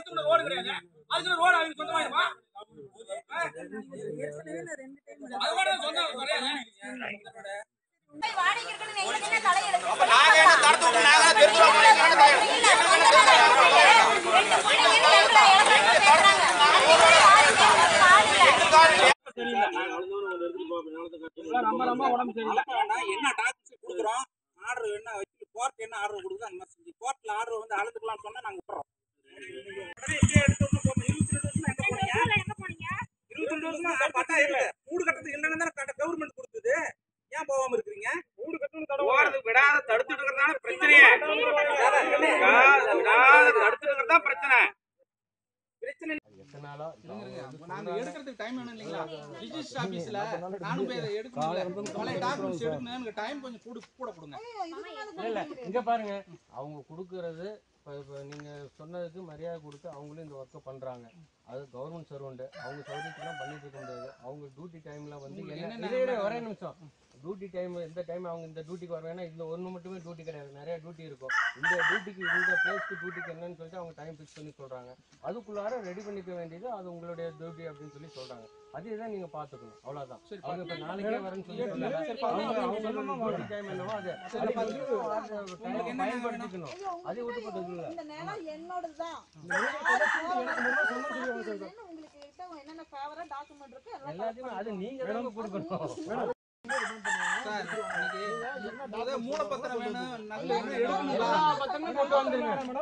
பத்து ரோடு கிடையாது அதுக்கு ரோடு அவங்க சொந்தமாயிருமா அது கூட சொந்தம் கிடையாது வாடகைக்கு இருக்குன்னு எங்களுக்கு என்ன தலையெழுத்து? அப்ப நாங்க என்ன தடுத்து விட்டு நாங்க தெரிஞ்சு ரெண்டு மணிக்கு எங்களை இழந்து பேசுறாங்க. ஆள் இல்ல. ரொம்ப ரொம்ப உடம்பு சரியில்லை அளக்கணும்னா என்ன டாக்டர்ஸ் கொடுக்குறோம் ஆர்டர் என்ன வச்சு கோர்ட் என்ன ஆர்டர் கொடுக்குதோ அந்த மாதிரி செஞ்சு கோர்ட்ல ஆர்டர் வந்து அளந்துக்கலாம்னு சொன்னா நாங்க விட்டுறோம் உடனே இப்படியே எடுத்தோம்னா போகும். இருபத்தி ரெண்டு வருஷமா எங்க போனீங்க? இருபத்தி ரெண்டு வருஷமா அதான் பார்த்தா இல்ல. வீடு கட்டுறதுக்கு இல்லைன்னு தானே கவர்மெண்ட் கொடுத்தது ஏன் போகாம இருக்கிறீங்க வீடு கட்டணும் போறது விடாத தடுத்துட்டு இருக்கிறதால பிரச்சனையே விடாத விடாத தடுத்துட்டு இருக்கிறதா பிரச்சனை நாங்க எடுக்கிறதுக்கு டைம் வேணும் இல்லைங்களா ரிஜிஸ்டர் ஆபீஸ்ல நானும் போய் எடுக்கணும் பழைய டாக்குமெண்ட்ஸ் எடுக்கணும் எனக்கு டைம் கொஞ்சம் கூட கூட கொடுங்க இல்ல இல்ல இங்க பாருங்க அவங்க கொடுக்கறது இப்ப இப்ப நீங்க சொன்னதுக்கு மரியாதை கொடுத்து அவங்களும் இந்த ஒர்க்கை பண்றாங்க அது கவர்மெண்ட் சர்வெண்ட் அவங்க சௌகரியத்துலாம் பண்ணிட்டு இருக்க முடியாது அவங்க டியூட்டி டைம்ல வந்து உங்களுக்கு என்ன என்னென்ன இரு, இரு, ஒரே நிமிஷம் டியூட்டி டைம் இந்த டைம் அவங்க இந்த டியூட்டிக்கு வருவாங்க இந்த ஒன்று மட்டுமே டியூட்டி கிடையாது நிறைய டியூட்டி இருக்கும் இந்த டியூட்டிக்கு இந்த பிளேஸ்க்கு டியூட்டிக்கு என்னன்னு சொல்லிட்டு அவங்க டைம் ஃபிக்ஸ் பண்ணி சொல்றாங்க அதுக்குள்ளார ரெடி பண்ணிக்க வேண்டியது அது உங்களுடைய டியூட்டி அப்படின்னு சொல்லி சொல்றாங்க அதே தான் நீங்க பாத்துக்கணும் அவ்வளவுதான் சரி, அவங்க இப்ப நாளைக்கே வரேன்னு சொல்லி சொன்னாங்க. சரி, அவங்க பாத்துக்கலாம். அவங்க டியூட்டி டைம் என்னவோ அது சரி, அது பாத்துக்கலாம். வந்து time என்ன பயன்படுத்திக்கணும் அது விட்டுப்பட்டது இல்ல இந்த நிலம் என்னோடதுதான் உங்களுக்கு கிட்ட என்னென்ன ஃபேவரா டாக்குமெண்ட் இருக்கு எல்லாம் எல்லாத்தையுமே அது நீங்க தான் கொடுக்கணும் சார் இன்னைக்கு அதாவது மூலப்பத்திரம் வேணும் நல்ல வேணும் எடுக்கணுங்களா பத்திரமே கொண்டு வந்துருங்க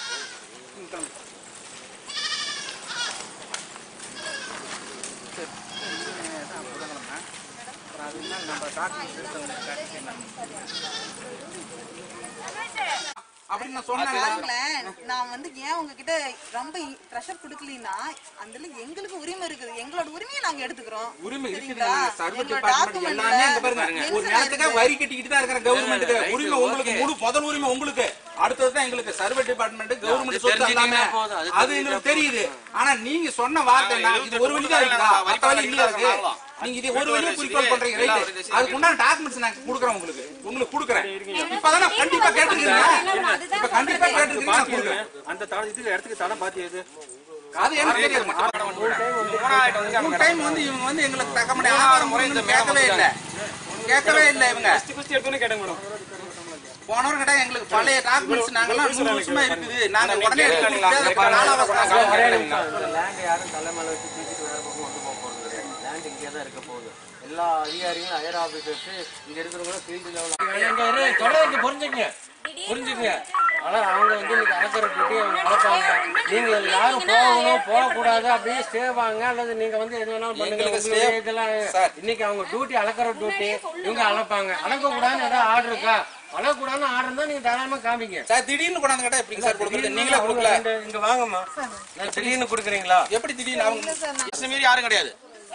அப்படின்னு நான் சொன்னேன் பாருங்களேன் நான் வந்து ஏன் உங்ககிட்ட ரொம்ப ப்ரெஷர் கொடுக்கலனா அதுல எங்களுக்கு உரிமை இருக்குது எங்களோட உரிமையை நாங்க எடுத்துக்கிறோம் உரிமை இருக்குது சரிங்களா? சர்வ எங்களோட டிபார்ட்மெண்ட் document எல்லாமே இங்க பாருங்க mention ஒரு நேரத்துக்கு ஆயிருக்கு. வரி கட்டிக்கிட்டு தான் இருக்கிற கவர்மெண்ட்டுக்கு உரிமை உங்களுக்கு முழு முதல் உரிமை உங்களுக்கு அடுத்தது தான் எங்களுக்கு சர்வ டிபார்ட்மெண்ட் கவர்மெண்ட் சொத்து எல்லாமே அது எங்களுக்கு தெரியுது ஆனா நீங்க சொன்ன வார்த்தை நான் இது ஒரு வழி தான் இருக்குதா மத்த வழி இல்ல இருக்கு நீங்க இது ஒரு வழியை குறிக்கோள் பண்றீங்க ரைட் அதுக்கு உண்டான டாக்குமெண்ட்ஸ் நான் கொடுக்குறேன் உங்களுக்கு உங்களுக்கு கொடுக்குறேன் இப்பதான் நான் கண்டிப்பா கேட்டுருக்கீங்க இப்ப கண்டிப்பா கேட்டுருக்கீங்க நான் கொடுக்குறேன் அந்த தடம் இதுக்கு இடத்துக்கு தடம் பாத்தியது அது எனக்கு தெரியாது மூணு டைம் வந்து இவங்க வந்து எங்களுக்கு தக்க முடியாது ஆதாரம் முறை இந்த கேட்கவே இல்ல கேட்கவே இல்ல இவங்க ஃபர்ஸ்ட் எடுத்தோன்னே கேட்டாங்க மேடம் போனவங்க கிட்ட எங்களுக்கு பழைய டாக்குமெண்ட்ஸ் நாங்கெல்லாம் நூறு வருஷமா இருக்குது நாங்க உடனே எடுக்க முடியாது நாலு அவசரம் லேண்ட் யாரும் தலைமையில வச்சு தூக்கிட்டு வேற பக்கம் கொண்டு போக போறது கிடையாது லேண்ட் இங்கே தான் இருக்க போகுது எல்லா அதிகாரிகளும் ஹையர் ஆபீசர்ஸ் இங்க இருக்கிறவங்களும் ஃபீல்டு லெவல் சொல்றதுக்கு புரிஞ்சுக்கங்க புரிஞ்சுக்கங்க ஆனா அவங்க வந்து இன்னைக்கு அளக்கிற டியூட்டி அவங்க அளப்பாங்க நீங்க இதுல யாரும் போகணும் போகக்கூடாது அப்படியே ஸ்டே வாங்க அல்லது நீங்க வந்து எது வேணாலும் பண்ணுங்க எங்களுக்கு உங்களுடைய stay- இதெல்லாம் சார். இன்னைக்கு அவங்க டியூட்டி அளக்கிற டியூட்டி இவங்க அளப்பாங்க அளக்க கூடாதுன்னு ஏதாவது ஆர்டர் இருக்கா அளக்கூடாதுன்னு ஆர்டர் தான் நீங்க தாராளமா காமிங்க சார் திடீர்னு கொண்டாந்து கேட்டா எப்படிங்க சார் கொடுக்குறது நீங்களே கொடுக்கல இங்க- இங்க வாங்கம்மா திடீர்னு கொடுக்குறீங்களா எப்படி திடீர்னு அவங்க பிரச்சனை மீறி யாரும் கிடையாது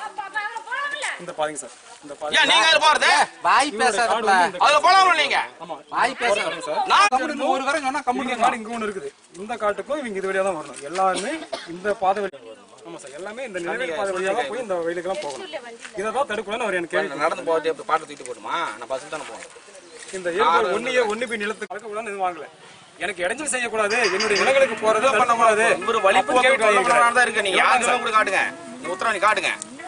இந்த பாருங்க சார் இந்த பாருங்க ஏன் நீங்க அதுல போறது வாய் பேசாதப்பல அதுல போலாம்ல நீங்க வாய் பேசாத நான் கம்முனு ஒரு வரை சொன்னா கம்முனு இந்த காடு இங்க ஒண்ணு இருக்குது இந்த காட்டுக்கும் இவங்க இது வழியா தான் வரணும் எல்லாருமே இந்த பாதை வழி ஆமா சார் எல்லாமே இந்த நிலவேல் பாதை வழியா தான் போய் இந்த வயலுக்கெல்லாம் போகணும் இதை தான் தடுக்கணும்னு அவர் எனக்கு கேள்வி நடந்து போகிறது எப்படி பாட்டு தூக்கிட்டு போடுமா நான் பஸ்ஸில் தானே போகணும் இந்த ஏழு ஒன்னியே ஒன்னு போய் நிலத்துக்கு கலக்க கூடாதுன்னு எதுவும் வாங்கல எனக்கு இடைஞ்சல் செய்யக்கூடாது என்னுடைய நிலங்களுக்கு போறது பண்ணக்கூடாது ஒரு வழிப்பு தான் இருக்கு நீங்க யாரும் கூட காட்டுங்க இந்த உத்தரவு நீ காட்டுங்க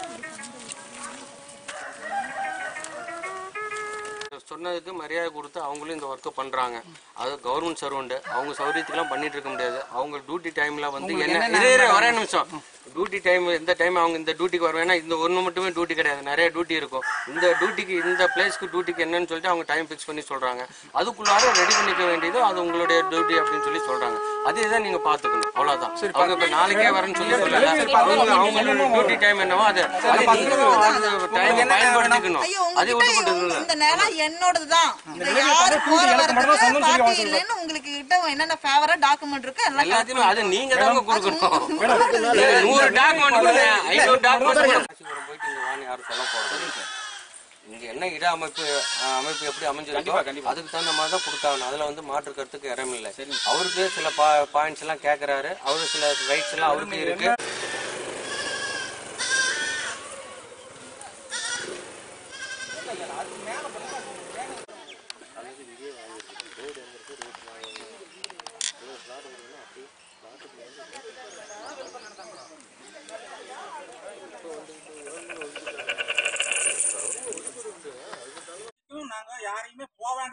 சொன்னதுக்கு மரியாதை கொடுத்து அவங்களும் இந்த ஒர்க்கை பண்றாங்க அது கவர்மெண்ட் சர்வெண்ட் அவங்க சௌகரியத்துக்குலாம் பண்ணிட்டு இருக்க முடியாது அவங்க டியூட்டி டைம்ல வந்து என்ன இரு, இரு, ஒரே நிமிஷம் டியூட்டி டைம் எந்த டைம் அவங்க இந்த டியூட்டிக்கு வருவாங்க இந்த ஒன்று மட்டுமே டியூட்டி கிடையாது நிறைய டியூட்டி இருக்கும் இந்த டியூட்டிக்கு இந்த பிளேஸ்க்கு டியூட்டிக்கு என்னன்னு சொல்லிட்டு அவங்க டைம் ஃபிக்ஸ் பண்ணி சொல்றாங்க அதுக்குள்ளார ரெடி பண்ணிக்க வேண்டியது அது உங்களுடைய டியூட்டி அப்படின்னு சொல்லி சொல்றாங்க அதே தான் நீங்க பாத்துக்கணும் அவ்வளவுதான் அவங்க இப்ப நாளைக்கே வரேன்னு சொல்லி சொல்லல அவங்க அவங்களோட டியூட்டி டைம் என்னவோ அது டைம் பயன்படுத்திக்கணும் ஐயோ அதை உங்ககிட்ட விட்டு உங்க- இந்த நிலம் என்னோடதுதான் இந்த யாரு போற வரதுக்கு பார்ட்டி இல்லைன்னு உங்களுக்கு கிட்ட என்னென்ன ஃபேவரா டாக்குமெண்ட் இருக்கு எல்லாம் எல்லாத்தையுமே அது நீங்க தாங்க கொடுக்கணும் நீங்க நூறு டாக்குமெண்ட் கொடுங்க ஐநூறு டாக்குமெண்ட் போயிட்டு இங்க வான்னு யாரும் சொல்ல போறது இங்க என்ன இட அமைப்பு அஹ், அமைப்பு எப்படி அமைஞ்சிருக்கோ அதுக்கு தகுந்த மாதிரி தான் கொடுத்தாங்க அதுல வந்து மாற்று கருத்துக்கு இடம் இல்லை அவருக்கு சில பாயிண்ட்ஸ் எல்லாம் கேக்குறாரு அவரு சில ரைட்ஸ் எல்லாம் அவருக்கு இருக்கு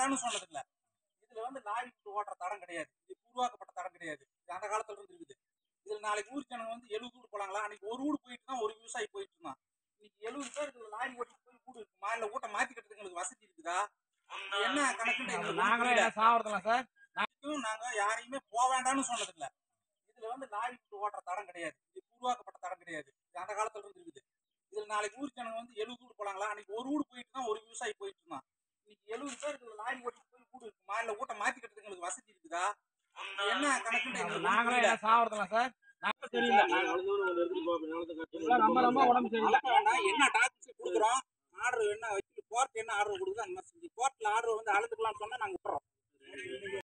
வேண்டாம்னு சொன்னது இல்ல இதுல வந்து லாரி விட்டு ஓட்டுற தடம் கிடையாது இது உருவாக்கப்பட்ட தடம் கிடையாது இது அந்த காலத்துல இருந்து இருக்குது இதுல நாளைக்கு ஊர் ஜனங்க வந்து எழுபது வீடு போலாங்களா அன்னைக்கு ஒரு வீடு போயிட்டு தான் ஒரு விவசாயி போயிட்டு இருந்தான் இன்னைக்கு எழுபது பேர் இதுல லாரி ஓட்டிட்டு போய் வீடு இருக்குமா இல்ல ஊட்ட மாத்திக்கிறதுக்கு எங்களுக்கு வசதி இருக்குதா இது என்ன கணக்குன்னு எங்களுக்கு நாங்களே புரியல. என்ன சாவறதுலாம் சார் இதுக்கும் நாங்க யாரையுமே போக வேண்டாம்னு சொன்னது இல்ல இதுல வந்து லாரி விட்டு ஓட்டுற தடம் கிடையாது இது உருவாக்கப்பட்ட தடம் கிடையாது இது அந்த காலத்துல இருந்து இருக்குது இதுல நாளைக்கு ஊர் ஜனங்க வந்து எழுபது வீடு போலாங்களா அன்னைக்கு ஒரு வீடு போயிட்டு தான் ஒரு விவசாயி போயிட்டு இருந்தான் இன்னைக்கு எழுபது பேர் இதுல லாரி ஓட்டிட்டு போய் வீடு இருக்குமா இல்ல ஊட்ட மாத்திக்கிறதுக்கு எங்களுக்கு வசதி இருக்குதா இது என்ன கணக்குன்னு எங்களுக்கு நாங்களே புரியல. என்ன சாவறதுலாம் சார் தெரியல ரொம்ப ரொம்ப உடம்பு சரியில்லை வளர்க்க வேண்டாம் என்ன டாக்குமெண்ட்ஸ் கொடுக்குறோம் ஆர்டர் என்ன வச்சு கோர்ட் என்ன ஆர்டர் கொடுக்குதோ அந்த மாதிரி செஞ்சு கோர்ட்ல ஆர்டர் வந்து அளந்துக்கலாம்னு சொன்னா நாங்க விட்டுறோம்